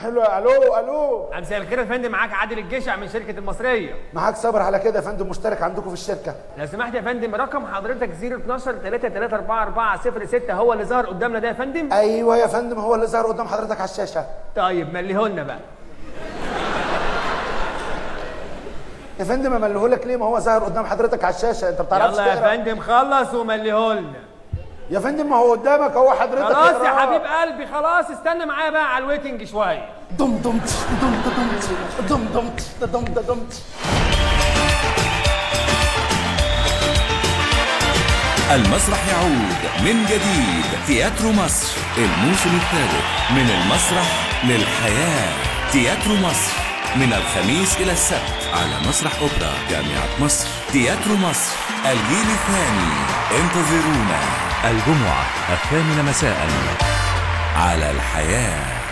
حلو الو الو مساء الخير يا فندم معاك عادل الجشع من شركه المصريه معاك صبر على كده يا فندم مشترك عندكم في الشركه لو سمحت يا فندم رقم حضرتك 012 3344 06 هو اللي ظهر قدامنا ده يا فندم ايوه يا فندم هو اللي ظهر قدام حضرتك على الشاشه طيب مليهولنا بقى يا فندم املهولك ليه ما هو ظاهر قدام حضرتك على الشاشه انت بتعرفش يلا يا تقرا فندم خلص ومليهولنا يا فندم ما هو قدامك هو حضرتك خلاص يا اقراه. حبيب قلبي خلاص استنى معايا بقى على الويتنج شويه دم دم دم دم دم دم دم دم دم المسرح يعود من جديد تياترو مصر الموسم الثالث من المسرح للحياة تياترو مصر من الخميس إلى السبت على مسرح أوبرا جامعة مصر تياترو مصر الجيل الثاني انتظرونا الجمعة الثامنة مساء على الحياه